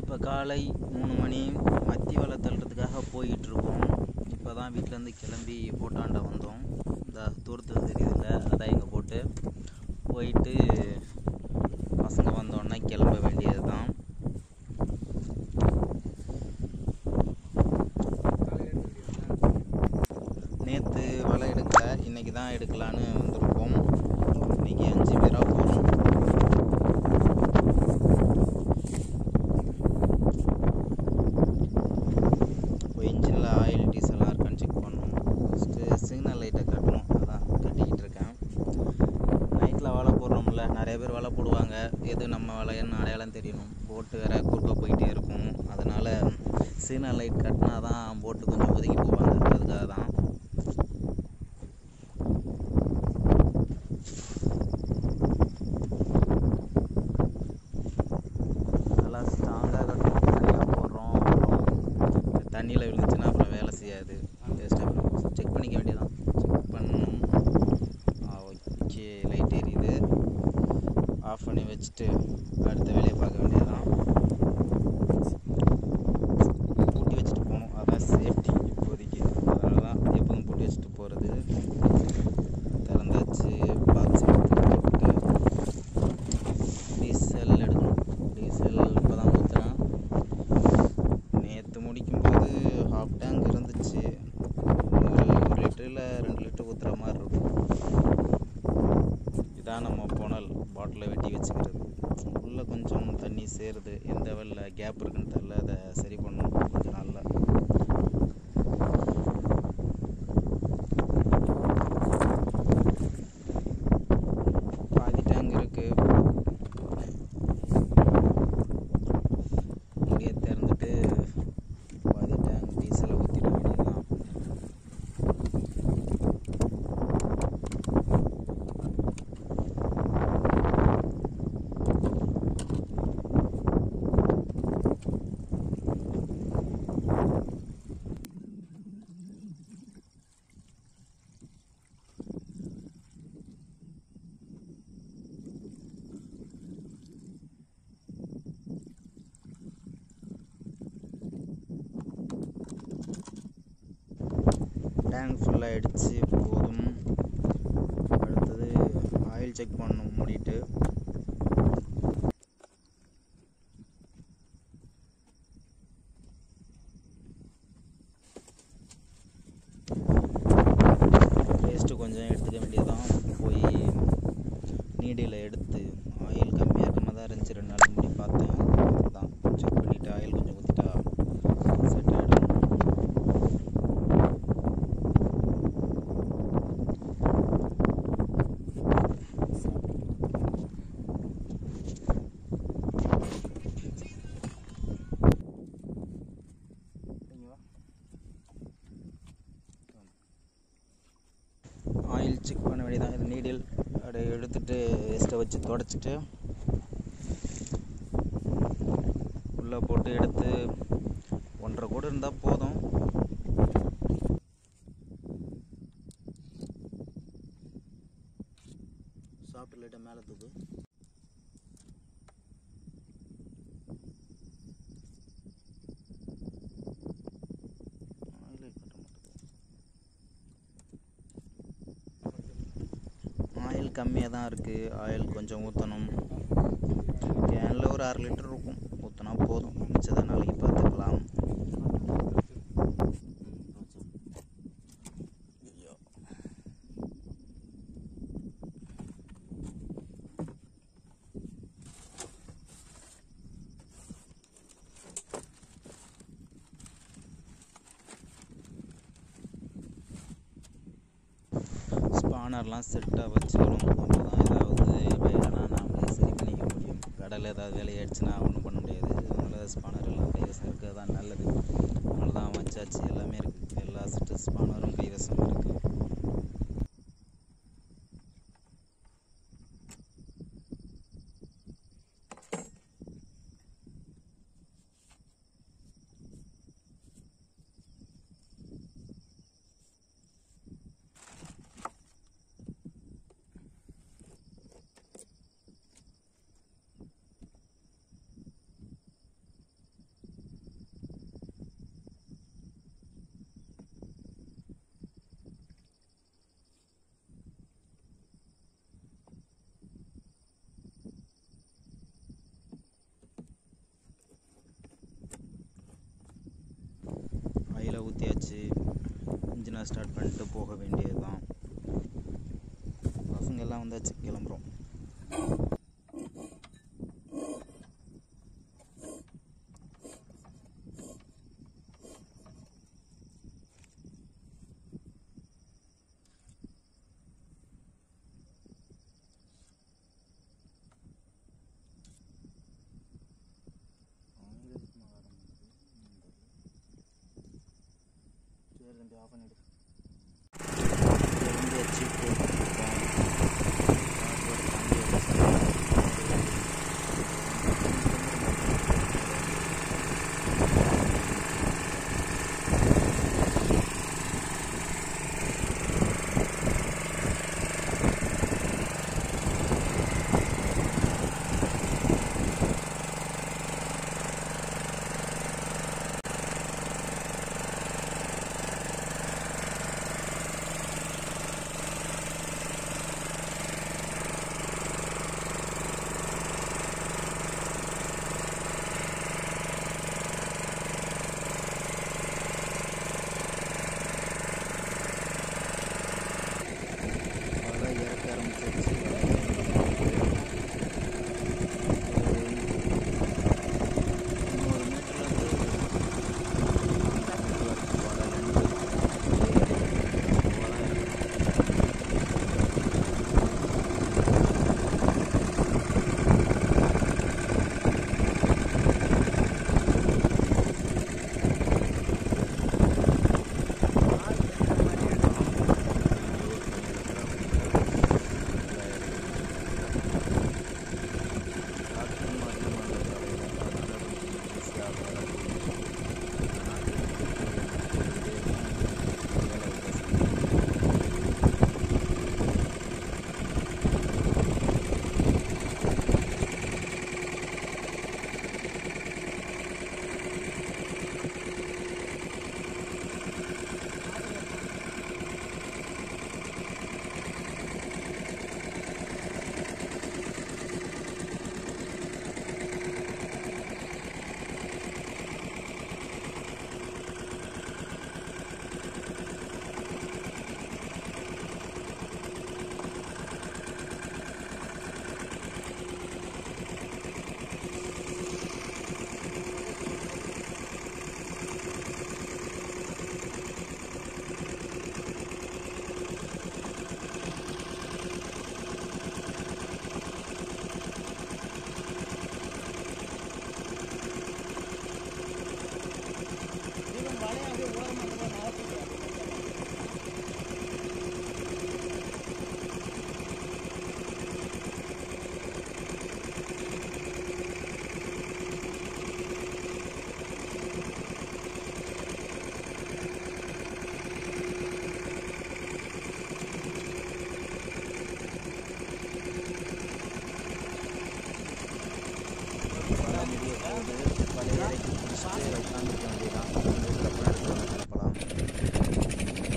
இப்போ காலை மூணு மணி மத்தி வலை தள்ளுறதுக்காக போயிட்டுருக்கோம் இப்போ தான் வீட்டிலேருந்து கிளம்பி போட்டாண்ட வந்தோம் இந்த தூரத்தில் தெரியுதுல்ல அதான் எங்கள் போட்டு போயிட்டு பசங்க வந்தோடனே கிளம்ப வேண்டியது தான் நேற்று வலை எடுக்கல இன்னைக்கு தான் எடுக்கலான்னு வந்திருக்கோம் இன்னைக்கு அஞ்சு பேராக போகிறோம் இப்போ இன்ஜினில் ஆயில் டீசல்லாம் இருக்கான்னு செக் பண்ணணும் ஃபஸ்ட்டு சிக்னல் லைட்டை கட்டணும் அதான் கட்டிக்கிட்டு இருக்கேன் நைட்டில் வலை போடுறோம்ல நிறைய பேர் வலை போடுவாங்க எது நம்ம வலைன்னு அடையாளம் தெரியணும் போட்டு வேற குறுக்க போயிட்டே இருக்கும் அதனால் சிக்னல் லைட் கட்டினா தான் போட்டு கொஞ்சம் ஒதுங்கி போவாங்க அதுக்காக தான் நல்லா ஸ்ட்ராங்காக கட்டணும் தனியாக போடுறோம் அப்புறம் தண்ணியில் விழுந்துச்சுன்னா அப்புறம் வேலை செய்யாது வேஸ்ட்டாக செக் பண்ணிக்க வேண்டியதான் செக் பண்ணணும் ஓகே லைட் எரியுது ஆஃப் பண்ணி வச்சுட்டு அடுத்த வேலையை பார்க்க வேண்டியதான் பூட்டி வச்சுட்டு போகணும் அதான் சேஃப்டி இப்போதைக்கு அதனால தான் எப்போதும் பூட்டி வச்சுட்டு போகிறது திறந்தாச்சு பாக்ஸ் போட்டு டீசல் எடுக்கணும் டீசல் இப்போ தான் ஊற்றுறேன் நேற்று முடிக்கும்போது ஹாஃப் டேங்க் இருந்துச்சு ஒரு ஒரு லிட்டரில் ரெண்டு லிட்டர் ஊற்றுற மாதிரி இருக்கும் இதான் நம்ம புனல் பாட்டிலில் வெட்டி வச்சுக்கிறது உள்ளே கொஞ்சம் தண்ணி சேருது எந்த வெள்ள கேப் இருக்குன்னு தெரில அதை சரி பண்ணணும் கொஞ்சம் நாளில் பாதி டேங்க் இருக்கு முடிய திறந்துட்டு பாதி டேங்க் டீசலை ஊற்றிட வேண்டியதுதான் டேங்க் ஃபுல்லாகிடுச்சு போதும் அடுத்தது ஆயில் செக் பண்ணணும் மூடிட்டு வேஸ்ட்டு கொஞ்சம் எடுத்துக்க வேண்டியதான் போய் நீடியில் எடுத்து ஆயில் கம்மியாக இருக்காம தான் இருந்துச்சு ரெண்டு நாள் முடி பார்த்தேன் அதுதான் செக் பண்ணிவிட்டு ஆயில் கொஞ்சம் ஊற்றிட்டா செட் ஆகிடும் ஆயில் செக் பண்ண வேண்டியதான் இது நீடில் அப்படியே எடுத்துட்டு வேஸ்ட்டை வச்சு தொடச்சிட்டு உள்ளே போட்டு எடுத்து ஒன்றரை கூட இருந்தால் போதும் சாப்பிட்டு லைட்டாக மேலே தூக்கு ஆயிலே கட்ட மாட்டேங்குது ஆயில் கம்மியாக தான் இருக்குது ஆயில் கொஞ்சம் ஊற்றணும் கேனில் ஒரு அரை லிட்டர் இருக்கும் ஊற்றினா போதும் மிச்சதை நாளைக்கு பார்த்துக்கலாம் ஐயோ. ஸ்பானர்லாம் செட்டாக வச்சுக்கணும் அப்போ தான் ஏதாவது வேலைனா நாமளே சரி பண்ணிக்க முடியும் கடலில் ஏதாவது வேலையாயிடுச்சுன்னா ஒன்றும் பண்ண முடியாது அதனால் ஸ்பானர் எல்லாம் கைவசம் இருக்கிறது தான் நல்லது அதனால தான் வச்சாச்சு எல்லாமே இருக்குது எல்லா செட்டு ஸ்பானரும் கைவசம் இருக்குது ஆயிலை ஊற்றியாச்சு இன்ஜினை ஸ்டார்ட் பண்ணிட்டு போக வேண்டியது தான் பசங்க எல்லாம் வந்தாச்சு கிளம்புறோம் சரி தம்பி ஆஃப் பண்ணிடு இருந்து வச்சு போட்டுருக்கோம் அவ்வளோ இறக்க ஆரம்பிச்சிருச்சு இன்னொரு மீட்டர்லேருந்து பல முடிய போகுது பழைய இறக்கி பிடிச்சிட்டு உட்காந்துருக்க வேண்டியதான் அதுக்கப்புறம் எடுத்து கிளப்பலாம்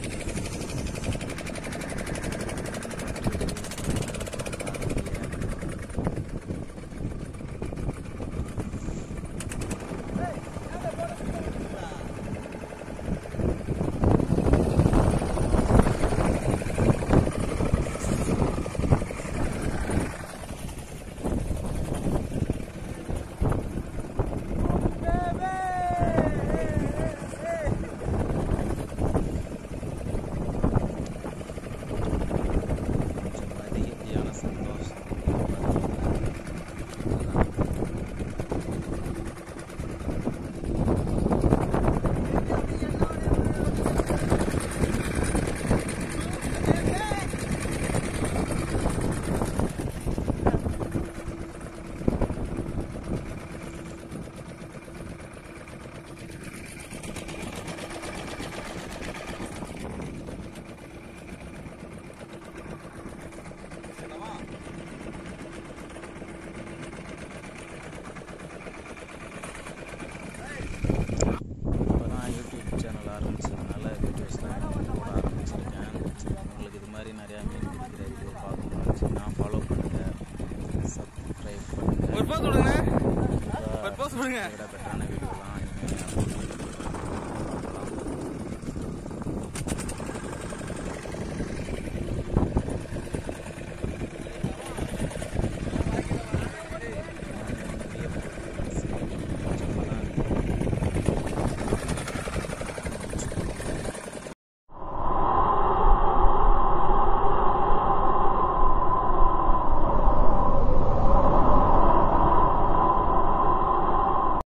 கொஞ்சம் அதிகப்படியான சந்தோஷம் இப்போ தான் யூடியூப் சேனல் ஆரம்பிச்சதுனால வீடியோஸ்லாம் போட ஆரம்பிச்சிருக்கேன் உங்களுக்கு இது மாதிரி நிறையா மீன் பிடிக்கிற வீடியோ பார்க்கணும்னு நினச்சிங்கன்னா ஃபாலோ பண்ணுங்கள் சப்ஸ்கிரைப் பண்ணுங்கள் ஒரு போஸ் கொடுங்க ஒரு போஸ் கொடுங்க விட